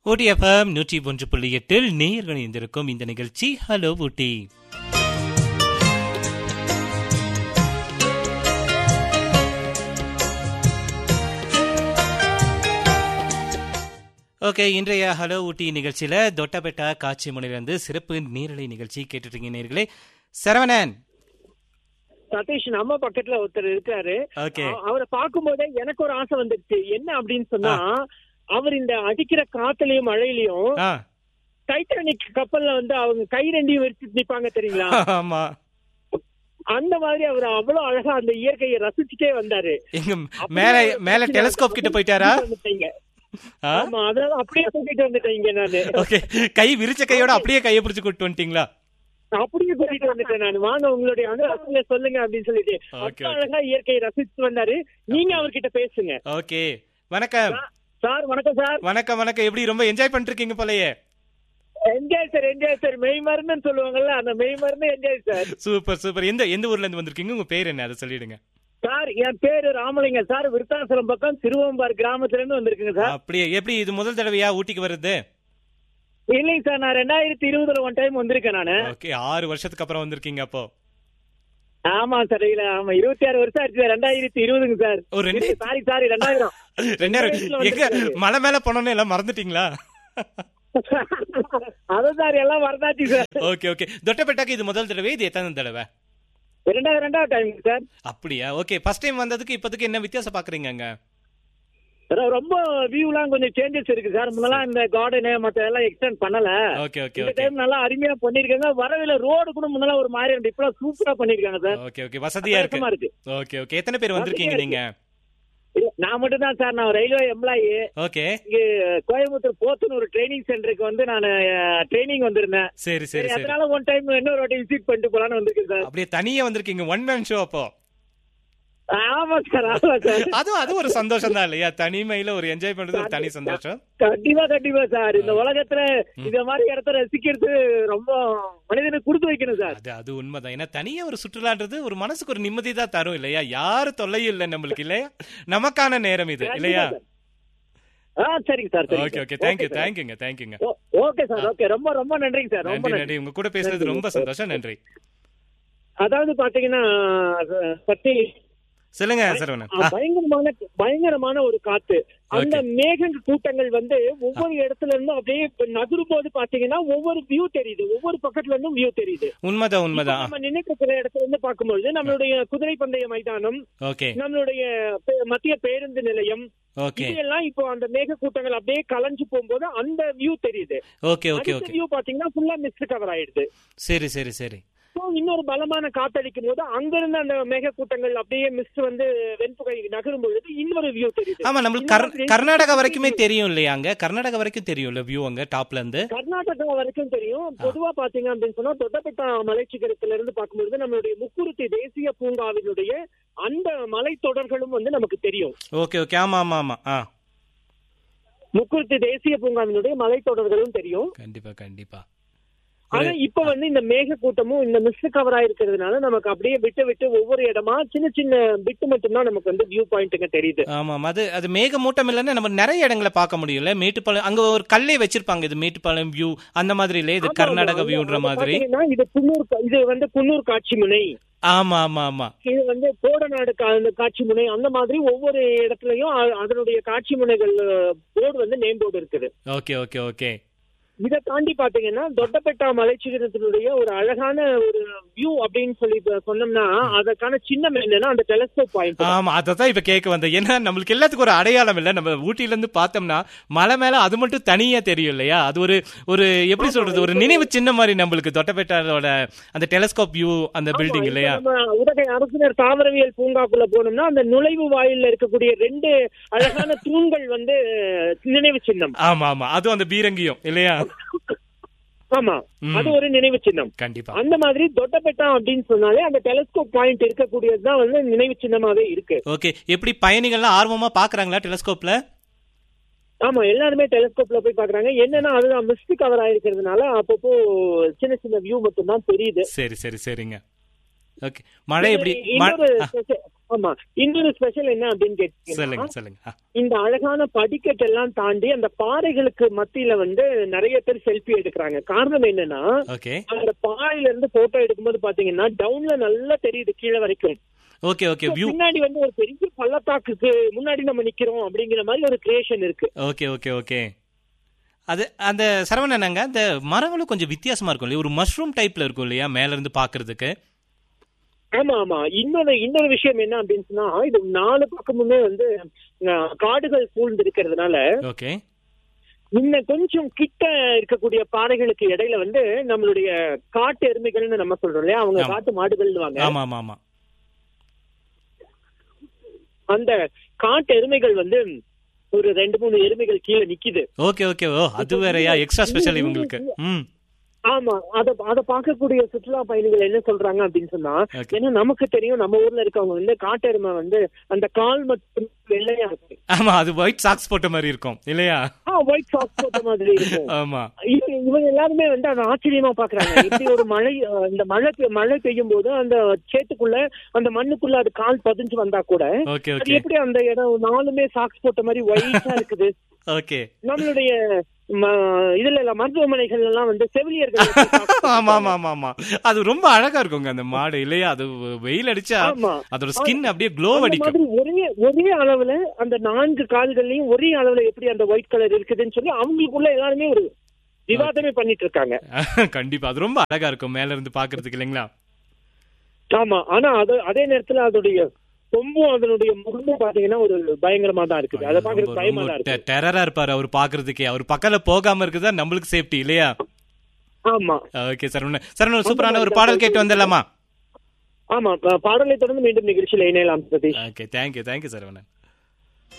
ஊட்டி FM நூற்றி ஒன்று புள்ளி எட்டில் நேயர்கள் இணைந்திருக்கும் இந்த நிகழ்ச்சி ஹலோ ஊட்டி ஓகே இன்றைய ஹலோ ஊட்டி நிகழ்ச்சியில தொட்டபெட்டா காட்சி முனையிலிருந்து சிறப்பு நேரலை நிகழ்ச்சி கேட்டுட்டு இருக்கீங்க நேர்களே சரவணன் சதீஷ் நம்ம பக்கத்துல ஒருத்தர் இருக்காரு ஓகே அ- அவரை பார்க்கும்போதே எனக்கு ஒரு ஆசை வந்துருச்சு என்ன அப்படின்னு சொன்னா அவர் இந்த அடிக்கிற காத்துலயும் மழையிலயும் ஆ டைட்டானிக் கப்பல்ல வந்து அவங்க கை ரெண்டையும் விரிச்சு நிப்பாங்க தெரியுங்களா ஆமா அந்த மாதிரி அவர் அவ்வளவு அழகா அந்த இயற்கையை ரசிச்சுட்டே வந்தாரு எங்க மேல மேல டெலஸ்கோப் கிட்ட போயிட்டாரா வந்துட்டீங்க. ஆ ஆமா அதனால அப்படியே தூக்கிட்டு வந்துட்டீங்க நானு ஓகே கை விரிச்ச கையோட அப்படியே கையை பிடிச்சு கூட்டு வந்துட்டீங்களா அப்படியே கூட்டிட்டு வந்துட்டேன் நான் வாங்க உங்களுடைய அனுபவங்களை சொல்லுங்க அப்படின்னு சொல்லிட்டு Okay, அவ்வளவு okay. அழகா இயற்கையை ரசிச்சு வந்தாரு நீங்க அவர்கிட்ட பேசுங்க ஓகே வணக்கம் சார் வணக்கம் சார் வணக்கம் வணக்கம் எப்படி ரொம்ப என்ஜாய் பண்ணிட்டு இருக்கீங்க போலயே என்ஜாய் சார் என்ஜாய் சார் மெய் மருந்துன்னு சொல்லுவாங்கல்ல அந்த மெய் மருந்து என்ஜாய் சார் சூப்பர் சூப்பர் எந்த எந்த ஊர்ல இருந்து வந்திருக்கீங்க உங்க பேர் என்ன அதை சொல்லிடுங்க சார் என் பேரு ராமலிங்கம் சார் விருத்தாசலம் பக்கம் திருவம்பார் கிராமத்துல இருந்து வந்திருக்குங்க சார் அப்படியே எப்படி இது முதல் தடவையா ஊட்டிக்கு வருது இல்லைங்க சார் நான் ரெண்டாயிரத்தி இருபதுல ஒன் டைம் வந்திருக்கேன் நானு ஓகே ஆறு வருஷத்துக்கு அப்புறம் வந்திருக்கீங்க அப்போ ஆமா சார் இல்ல ஆமா இருபத்தி ஆறு வருஷம் ஆச்சு ரெண்டாயிரத்தி இருபதுங்க சார் ஒரு ரெண்டு சாரி சாரி ரெண்டாயிரம் ரெண்டாயிரம் எங்க மலை மேல போனோன்னு எல்லாம் மறந்துட்டீங்களா அதான் சார் எல்லாம் வரதாச்சு சார் ஓகே ஓகே தொட்டபெட்டாக்கு இது முதல் தடவை இது எத்தனை தடவை ரெண்டாவது ரெண்டாவது டைம் சார் அப்படியா ஓகே ஃபர்ஸ்ட் டைம் வந்ததுக்கு இப்போதைக்கு என்ன வித்தியாசம் பாக்குறீங்க அங்க அதான் ரொம்ப வியூலாம் கொஞ்சம் சேஞ்சஸ் இருக்கு சார் முன்னெல்லாம் இந்த கார்டனு மத்த எல்லாம் எக்ஸ்டெண்ட் பண்ணல ஓகே ஓகே இந்த ஓகே டைம் நல்லா அருமையா பண்ணிருக்காங்க வரவில ரோடு கூட முன்னெல்லாம் ஒரு மாதிரி இருந்து இப்பெல்லாம் சூப்பரா பண்ணிருக்காங்க சார் ஓகே ஓகே வசதியா இருக்கு சந்தோஷமா இருக்கு ஓகே ஓகே எத்தனை பேர் வந்திருக்கீங்க நீங்க இல்ல, நான் மட்டும் தான் சார் நான் ரயில்வே எம்ப்ளாயி ஓகே இங்க கோயம்புத்தூர் போத்துன்னு ஒரு ட்ரைனிங் சென்டருக்கு வந்து நான் ட்ரைனிங் வந்திருந்தேன் சரி சரி சரி சரி அதனால ஒன் டைம் இன்னொரு வாட்டி விசிட் பண்ணிட்டு போலான்னு வந்திருக்கேன் சார் அப்படியே தனியா வந்திருக்கீங்க ஒன் மேன் ஷோ அப்போ ஆமா சார் ஆமா சார் அதுவும் அது ஒரு சந்தோஷம் தான் இல்லையா தனிமையில ஒரு என்ஜாய் பண்றது ஒரு தனி சந்தோஷம் கண்டிப்பா கண்டிப்பா சார் இந்த உலகத்துல இந்த மாதிரி இடத்த ரசிக்கிறது ரொம்ப மனிதனுக்கு கொடுத்து வைக்கணும் சார் அது அது உண்மைதான் ஏன்னா தனியா ஒரு சுற்றுலான்றது ஒரு மனசுக்கு ஒரு நிம்மதி தான் தரும் இல்லையா யாரு தொல்லையும் இல்லை நம்மளுக்கு இல்லையா நமக்கான நேரம் இது இல்லையா ஆ சரிங்க சார் சரிங்க okay sir. Okay thank you sir. தேங்க்யூங்க தேங்க்யூங்க ஓ- ஓகே சார் ஓகே ரொம்ப ரொம்ப நன்றிங்க சார் ரொம்ப நன்றி நன்றி நன்றி உங்க கூட பேசுறது ரொம்ப சந்தோஷம் நன்றி அதாவது பாத்தீங்கன்னா பத்தி சொல்லுங்க சரவணன் ஆ, பயங்கரமான பயங்கரமான ஒரு காத்து அந்த மேக கூட்டங்கள் வந்து ஒவ்வொரு இடத்துல இருந்தும் அப்படியே இப்ப நகரும் போது பாத்தீங்கன்னா ஒவ்வொரு வியூ தெரியுது ஒவ்வொரு பக்கத்துல இருந்தும் வியூ தெரியுது உண்மைதான் இப்ப உண்மைதான் நம்ம நின்னுக்கிற இடத்துல இருந்து பார்க்கும்பொழுது நம்மளுடைய குதிரை பந்தய மைதானம் ஓகே நம்மளுடைய பே- மத்திய பேருந்து நிலையம் ஓகே இதெல்லாம் இப்போ அந்த மேக கூட்டங்கள் அப்படியே கலைஞ்சு போகும்போது அந்த வியூ தெரியுது ஓகே ஓகே அடுத்த ஓகே வியூ பாத்தீங்கன்னா ஃபுல்லா மிஸ்ட் கவர் ஆயிடுது சரி சரி சரி So, இன்னொரு பலமான காத்தடிக்கும் போது அங்கிருந்து அந்த மேக கூட்டங்கள் அப்படியே மிஸ்ட் வந்து வெண்புகை நகரும் பொழுது இன்னொரு வியூ தெரியுது ஆமா நம்மளுக்கு இந்த கர்- மாதிரி கர்நாடகா வரைக்குமே தெரியும் இல்லையா அங்க கர்நாடகா வரைக்கும் தெரியும்ல வியூ அங்க டாப்ல இருந்து கர்நாடகா வரைக்கும் தெரியும் பொதுவா பாத்தீங்க அப்படின்னு சொன்னா தொட்டபெட்டா மலைச்சிகரத்துல இருந்து பார்க்கும்பொழுது நம்மளுடைய முக்குருத்தி தேசிய பூங்காவினுடைய அந்த மலைத்தொடர்களும் வந்து நமக்கு தெரியும் ஓகே ஓகே ஆமா ஆமா ஆமா ஆ முக்குருத்தி தேசிய பூங்காவினுடைய மலைத்தொடர்களும் தெரியும் கண்டிப்பா கண்டிப்பா ஆனா இப்ப வந்து இந்த மேக கூட்டமும் இந்த மிஸ்ட் கவர் ஆயிருக்கிறதுனால நமக்கு அப்படியே விட்டு விட்டு ஒவ்வொரு இடமா சின்ன சின்ன பிட்டு மட்டும்தான் நமக்கு வந்து வியூ பாயிண்ட்டுங்க தெரியுது ஆமாம் அது அது மேகமூட்டம் இல்லைன்னா நம்ம நிறைய இடங்களை பார்க்க முடியும்ல மேட்டுப்பாளையம் அங்க ஒரு கல்லே வச்சிருப்பாங்க இது மேட்டுப்பாளையம் வியூ அந்த மாதிரி இல்ல இது ஆமா, கர்நாடக ஆமா, வியூன்ற அது மாதிரி பாத்தீங்கன்னா இது குன்னூர் கா- இது வந்து குன்னூர் காட்சி முனை ஆமா ஆமா ஆமா இது வந்து கோடநாடு கா- அந்த காட்சி முனை அந்த மாதிரி ஒவ்வொரு இடத்துலயும் அ- அதனுடைய காட்சி முனைகள் போர்டு வந்து நேம் போர்டு இருக்குது ஓகே ஓகே ஓகே இதை தாண்டி பாத்தீங்கன்னா தொட்டபெட்டா மலைச்சிகரத்தினுடைய ஒரு அழகான ஒரு வியூ அப்படின்னு சொல்லி இப்ப சொன்னோம்னா அதற்கான சின்னம் என்னன்னா அந்த டெலஸ்கோப் பாயிண்ட் ஆமா தான் இப்ப கேட்க வந்தேன் ஏன்னா நம்மளுக்கு எல்லாத்துக்கும் ஒரு அடையாளம் இல்ல நம்ம ஊட்டில இருந்து பார்த்தோம்னா மலை மேல அது மட்டும் தனியா தெரியும் இல்லையா அது ஒரு ஒரு எப்படி சொல்றது ஒரு நினைவு சின்ன மாதிரி நம்மளுக்கு தொட்டபெட்டாரோட அந்த டெலஸ்கோப் வியூ அந்த பில்டிங் இல்லையா நம்ம உதகை அரசினர் தாவரவியல் பூங்காக்குள்ள போனோம்னா அந்த நுழைவு வாயில்ல இருக்கக்கூடிய ரெண்டு அழகான தூண்கள் வந்து நினைவு சின்னம் ஆமா ஆமா அதுவும் அந்த பீரங்கியும் இல்லையா ஆமா ம். அது ஒரு நினைவு சின்னம் கண்டிப்பா அந்த மாதிரி தொட்டபெட்டா அப்படின்னு சொன்னாலே அந்த டெலஸ்கோப் பாயிண்ட் இருக்கக்கூடியதுதான் வந்து நினைவு சின்னமாவே இருக்கு ஓகே எப்படி பயணிகள்லாம் ஆர்வமா பாக்குறாங்களா டெலஸ்கோப்ல ஆமா எல்லாருமே டெலஸ்கோப்ல போய் பாக்குறாங்க என்னன்னா அதுதான் மிஸ்ட் கவர் ஆயிருக்கிறதுனால அப்பப்போ சின்ன சின்ன வியூ மட்டும் தான் தெரியுது சரி சரி சரிங்க ஓகே மழை எப்படி ம- இன்னொரு ஆ, ஸ்பெஷ- ஆமா இன்னொரு ஸ்பெஷல் என்ன அப்படின்னு கேட்டீங்கன்னா சொல்லுங்க சொல்லுங்க ஆ, இந்த அழகான படிக்கட்டு எல்லாம் தாண்டி அந்த பாறைகளுக்கு மத்தியில வந்து நிறைய பேர் செல்ஃபி எடுக்கிறாங்க காரணம் என்னன்னா ஓகே அந்த பாறையில இருந்து போட்டோ எடுக்கும்போது பாத்தீங்கன்னா டவுன்ல நல்லா தெரியுது கீழே வரைக்கும் ஓகே ஓகே வியூ பின்னாடி வந்து ஒரு பெரிய பள்ளத்தாக்குக்கு முன்னாடி நம்ம நிக்கிறோம் அப்படிங்கிற மாதிரி ஒரு கிரியேஷன் இருக்கு ஓகே ஓகே ஓகே அது அந்த சரவணனாங்க அந்த மரங்களும் கொஞ்சம் வித்தியாசமா இருக்கும் இல்லையா ஒரு மஷ்ரூம் டைப்ல இருக்கும் இல்லையா மேல இருந்து பாக்குறதுக்கு ஆமா ஆமா இன்னொரு இன்னொரு விஷயம் என்ன அப்படின்னு சொன்னா இது நாலு பக்கமுமே வந்து அஹ், காடுகள் சூழ்ந்து இருக்கிறதுனால ஓகே இன்னும் கொஞ்சம் கிட்ட இருக்கக்கூடிய பாறைகளுக்கு இடையில வந்து நம்மளுடைய காட்டு எருமைகள்னு நம்ம சொல்றோம் இல்லையா அவங்க ஆமா. காட்டு மாடுகள்னுவாங்க ஆமா ஆமா ஆமா அந்த காட்டு எருமைகள் வந்து ஒரு ரெண்டு மூணு எருமைகள் கீழே நிக்குது ஓகே ஓகே ஓ அது வேறயா எக்ஸ்ட்ரா ஸ்பெஷல் இவங்களுக்கு ம் ஆமா அத அத பார்க்கக்கூடிய சுற்றுலா பயணிகள் என்ன சொல்றாங்க அப்படின்னு சொன்னா Okay. ஏன்னா நமக்கு தெரியும் நம்ம ஊர்ல இருக்கவங்க வந்து காட்டு எருமை வந்து அந்த கால் மட்டும் வெள்ளையா இருக்கு ஆமா அது ஒயிட் சாக்ஸ் போட்ட மாதிரி இருக்கும் இல்லையா ஆ ஒயிட் சாக்ஸ் போட்ட மாதிரி இருக்கும் ஆமா இவங்க இவங்க எல்லாருமே வந்து அதை ஆச்சரியமா பாக்குறாங்க இப்படி ஒரு மழை அஹ், இந்த மழை பெ- மழை பெய்யும் போது அந்த சேத்துக்குள்ள அந்த மண்ணுக்குள்ள அது கால் பதிஞ்சு வந்தா கூட ஓகே அது ஓகே எப்படி அந்த இடம் நாலுமே சாக்ஸ் போட்ட மாதிரி ஒயிட்டா இருக்குது ஓகே நம்மளுடைய ம- இதுல எல்லாம் மருத்துவமனைகள் எல்லாம் வந்து செவிலியர்கள் எப்படி socks ஆமா ஆமா ஆமா ஆமா அது ரொம்ப அழகா இருக்குங்க அந்த மாடு இல்லையா அது வெயில் அடிச்சா ஆமா. அதோட ஸ்கின் அப்படியே க்ளோ அந்த அடிக்கும் மாதிரி ஒரே ஒரே அளவுல அந்த நான்கு கால்கள்லயும் ஒரே அளவுல எப்படி அந்த ஒயிட் கலர் இருக்குதுன்னு சொல்லி அவங்களுக்குள்ள எல்லாருமே ஒரு விவாதமே பண்ணிட்டு இருக்காங்க கண்டிப்பா அது ரொம்ப அழகா இருக்கும் மேல இருந்து பாக்குறதுக்கு இல்லைங்களா ஆமா ஆனா அது அதே நேரத்துல அதோடைய கொம்பும் அதனுடைய முகமும் பாத்தீங்கன்னா ஒரு பயங்கரமா தான் இருக்குது அதை பாக்குறது பயமா தான் இருக்கு டெரரா இருப்பாரு அவர் பாக்குறதுக்கே அவர் பக்கத்துல போகாம இருக்குதா நம்மளுக்கு சேஃப்டி இல்லையா ஆமா ஓகே சரவணன் சரவணன் சூப்பரான ஒரு பாடல் கேட்டு வந்துடலாமா ஆமா பா- பாடலை தொடர்ந்து மீண்டும் நிகழ்ச்சியில் இணையலாம் Sathish okay thank you thank you Saravanan